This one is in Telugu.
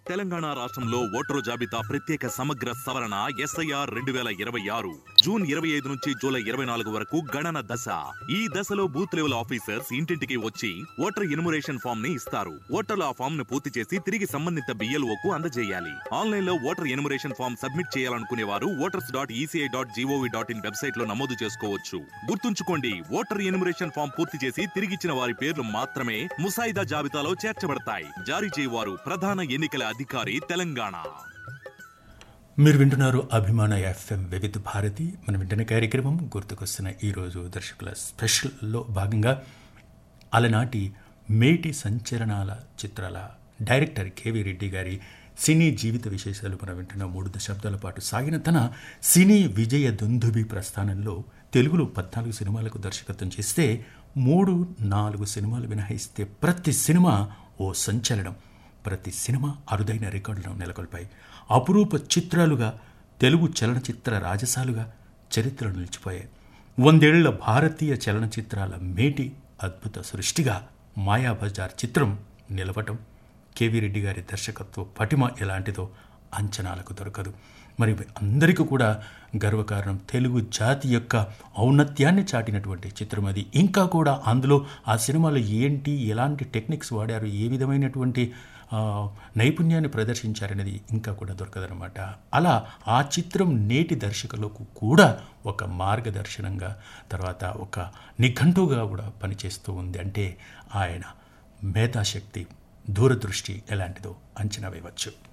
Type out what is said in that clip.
తెలంగాణ రాష్ట్రంలో ఓటరు జాబితా ప్రత్యేక సమగ్ర సవరణ ఎస్ఐఆర్ రెండు వేల ఇరవై ఆరు జూన్ ఇరవై ఐదు నుంచి జూలై ఇరవై నాలుగు వరకు గణన దశ ఈ దశలో బూత్ లెవెల్ ఆఫీసర్స్ ఇంటింటికి వచ్చి ఓటర్ ఇన్మురేషన్ ఫామ్ ని ఇస్తారు ఓటర్లు ఆ ఫామ్ ను పూర్తి చేసి తిరిగి సంబంధిత బిఎల్ఓ కు అందజేయాలి ఆన్లైన్ లో ఓటర్ ఇన్మురేషన్ ఫామ్ సబ్మిట్ చేయాలనుకునే వారు voters dot ECI dot GOV dot in website లో నమోదు చేసుకోవచ్చు గుర్తుంచుకోండి ఓటర్ ఇన్మురేషన్ ఫామ్ పూర్తి చేసి తిరిగిచ్చిన వారి పేర్లు మాత్రమే ముసాయిదా జాబితాలో చేర్చబడతాయి జారీ చేయవారు ప్రధాన ఎన్నికల అధికారి తెలంగాణ మీరు వింటున్నారు అభిమాన ఎఫ్ఎం వివిధ భారతి మన వింటున్న కార్యక్రమం గుర్తుకొస్తున్న ఈరోజు దర్శకుల స్పెషల్లో భాగంగా అలనాటి మేటి సంచలనాల చిత్రాల డైరెక్టర్ కేవీ రెడ్డి గారి సినీ జీవిత విశేషాలు మనం వింటున్న మూడు దశాబ్దాల పాటు సాగిన తన సినీ విజయ దుందుబి ప్రస్థానంలో తెలుగులో పద్నాలుగు సినిమాలకు దర్శకత్వం చేస్తే మూడు నాలుగు సినిమాలు మినహాయిస్తే ప్రతి సినిమా ఓ సంచలనం ప్రతి సినిమా అరుదైన రికార్డులను నెలకొల్పాయి అపురూప చిత్రాలుగా తెలుగు చలనచిత్ర రాజసాలుగా చరిత్రలు నిలిచిపోయాయి వందేళ్ల భారతీయ చలనచిత్రాల మేటి అద్భుత సృష్టిగా మాయాబజార్ చిత్రం నిలవటం కేవీ రెడ్డి గారి దర్శకత్వ పటిమ ఎలాంటిదో అంచనాలకు దొరకదు మరి అందరికీ కూడా గర్వకారణం తెలుగు జాతి యొక్క ఔన్నత్యాన్ని చాటినటువంటి చిత్రం అది ఇంకా కూడా అందులో ఆ సినిమాలో ఏంటి ఎలాంటి టెక్నిక్స్ వాడారు ఏ విధమైనటువంటి ఆ, నైపుణ్యాన్ని ప్రదర్శించారనేది ఇంకా కూడా దొరకదనమాట అలా ఆ చిత్రం నేటి దర్శకులకు కూడా ఒక మార్గదర్శనంగా తర్వాత ఒక నిఘంటుగా కూడా పనిచేస్తూ ఉంది అంటే ఆయన మేధాశక్తి దూరదృష్టి ఎలాంటిదో అంచనా వేయవచ్చు